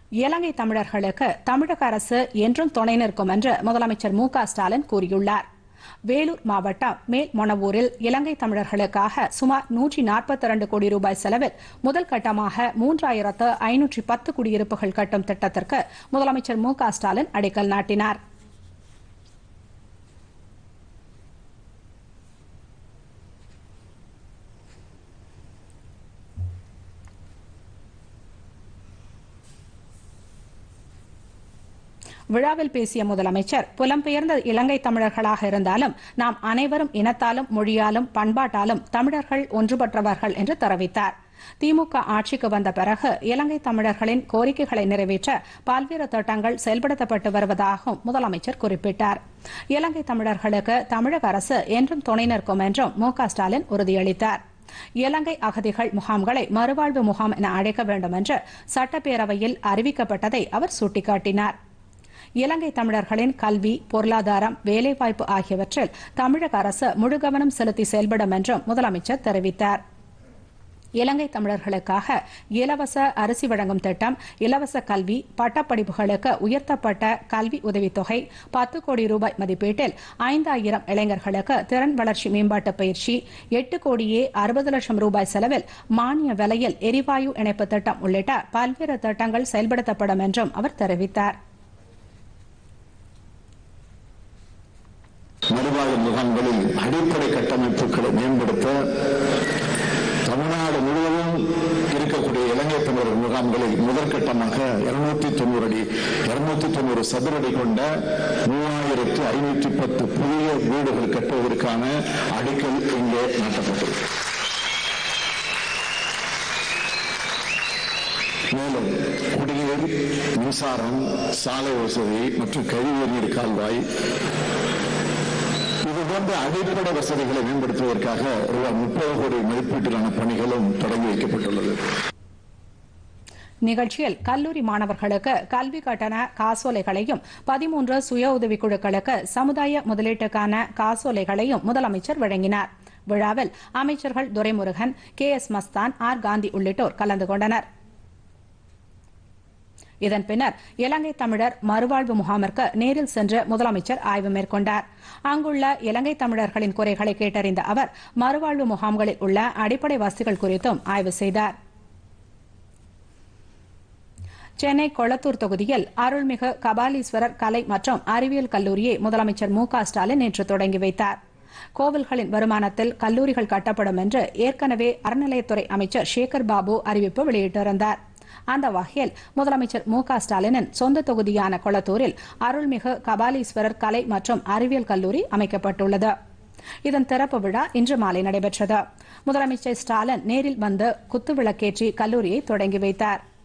இலங்கை தமிழர்களுக்கு தமிழக அரசு என்றும் துணை நிற்கும் என்று முதலமைச்சர் மு க ஸ்டாலின் கூறியுள்ளார் வேலூர் மாவட்டம் மேல் மொனவூரில் இலங்கை தமிழர்களுக்காக சுமார் நூற்றி நாற்பத்தி இரண்டு கோடி ரூபாய் செலவில் முதல் கட்டமாக மூன்றாயிரத்து ஐநூற்றி பத்து குடியிருப்புகள் கட்டும் திட்டத்திற்கு முதலமைச்சர் மு க ஸ்டாலின் அடிக்கல் நாட்டினார் விழாவில் பேசிய முதலமைச்சர் புலம்பெயர்ந்த இலங்கை தமிழர்களாக இருந்தாலும் நாம் அனைவரும் இனத்தாலும் மொழியாலும் பண்பாட்டாலும் தமிழர்கள் ஒன்றுபட்டவர்கள் என்று தெரிவித்தார் திமுக ஆட்சிக்கு வந்த பிறகு இலங்கை தமிழர்களின் கோரிக்கைகளை நிறைவேற்ற பல்வேறு திட்டங்கள் செயல்படுத்தப்பட்டு வருவதாகவும் முதலமைச்சர் குறிப்பிட்டார் இலங்கை தமிழர்களுக்கு தமிழக அரசு என்றும் துணை நிற்கும் என்றும் மு க ஸ்டாலின் உறுதியளித்தார் இலங்கை அகதிகள் முகாம்களை மறுவாழ்வு முகாம் என அழைக்க வேண்டும் என்று சட்டப்பேரவையில் அறிவிக்கப்பட்டதை அவர் சுட்டிக்காட்டினார் இலங்கை தமிழர்களின் கல்வி பொருளாதாரம் வேலைவாய்ப்பு ஆகியவற்றில் தமிழக அரசு முழு கவனம் செலுத்தி செயல்படும் என்றும் முதலமைச்சர் தெரிவித்தார் இலங்கை தமிழர்களுக்காக இலவச அரிசி வழங்கும் திட்டம் இலவச கல்வி பட்டப்படிப்புகளுக்கு உயர்த்தப்பட்ட கல்வி உதவித்தொகை பத்து கோடி ரூபாய் மதிப்பீட்டில் ஐந்தாயிரம் இளைஞர்களுக்கு திறன் வளர்ச்சி மேம்பாட்டு பயிற்சி எட்டு கோடியே அறுபது லட்சம் ரூபாய் செலவில் மானிய விலையில் எரிவாயு இணைப்பு திட்டம் உள்ளிட்ட பல்வேறு திட்டங்கள் செயல்படுத்தப்படும் என்றும் அவர் தெரிவித்தார் மறுவாழ்வு முகாம்களில் அடிப்படை கட்டமைப்புகளை மேம்படுத்த தமிழ்நாடு முழுவதும் இருக்கக்கூடிய இலங்கை தமிழர் முகாம்களில் முதற்கட்டமாக இருநூத்தி தொண்ணூறு அடி இருநூத்தி தொண்ணூறு சதுர அடி கொண்ட மூவாயிரத்து ஐநூற்றி பத்து புதிய வீடுகள் கட்டுவதற்கான அடிக்கல் இங்கே நாட்டப்பட்டது மேலும் குடிநீர் மின்சாரம் சாலை வசதி மற்றும் கழிவு நீர் கால்வாய் இது போன்ற அடிப்படை வசதிகளை மேம்படுத்துவதற்காக ரூபாய் முப்பது கோடி மதிப்பீட்டிலான பணிகளும் தொடங்கி வைக்கப்பட்டுள்ளது நிகழ்ச்சியில் கல்லூரி மாணவர்களுக்கு கல்வி கட்டண காசோலைகளையும் பதிமூன்று சுய உதவிக்குழுக்களுக்கு சமுதாய முதலீட்டுக்கான காசோலைகளையும் முதலமைச்சர் வழங்கினார் விழாவில் அமைச்சர்கள் Duraimurugan K S Masthan R Gandhi உள்ளிட்டோர் கலந்து கொண்டனர் இதன் பின்னர் இலங்கை தமிழர் மறுவாழ்வு முகாமிற்கு நேரில் சென்று முதலமைச்சர் ஆய்வு மேற்கொண்டார் அங்குள்ள இலங்கை தமிழர்களின் குறைகளை கேட்டறிந்த அவர் மறுவாழ்வு முகாம்களில் உள்ள அடிப்படை வசதிகள் குறித்தும் ஆய்வு செய்தார் சென்னை கொளத்தூர் தொகுதியில் அருள்மிகு கபாலீஸ்வரர் கலை மற்றும் அறிவியல் கல்லூரியை முதலமைச்சர் மு க ஸ்டாலின் நேற்று தொடங்கி வைத்தார் கோவில்களின் வருமானத்தில் கல்லூரிகள் கட்டப்படும் என்று ஏற்கனவே அறநிலையத்துறை அமைச்சர் சேகர் பாபு அறிவிப்பு வெளியிட்டிருந்தார் அந்த வகையில் முதலமைச்சர் மு க ஸ்டாலினின் சொந்த தொகுதியான கொளத்தூரில் அருள்மிகு கபாலீஸ்வரர் கலை மற்றும் அறிவியல் கல்லூரி அமைக்கப்பட்டுள்ளது இதன் திறப்பு விழா இன்று மாலை நடைபெற்றது முதலமைச்சர் ஸ்டாலின் நேரில் வந்து குத்துவிளக்கேற்றி கல்லூரியை தொடங்கி வைத்தாா்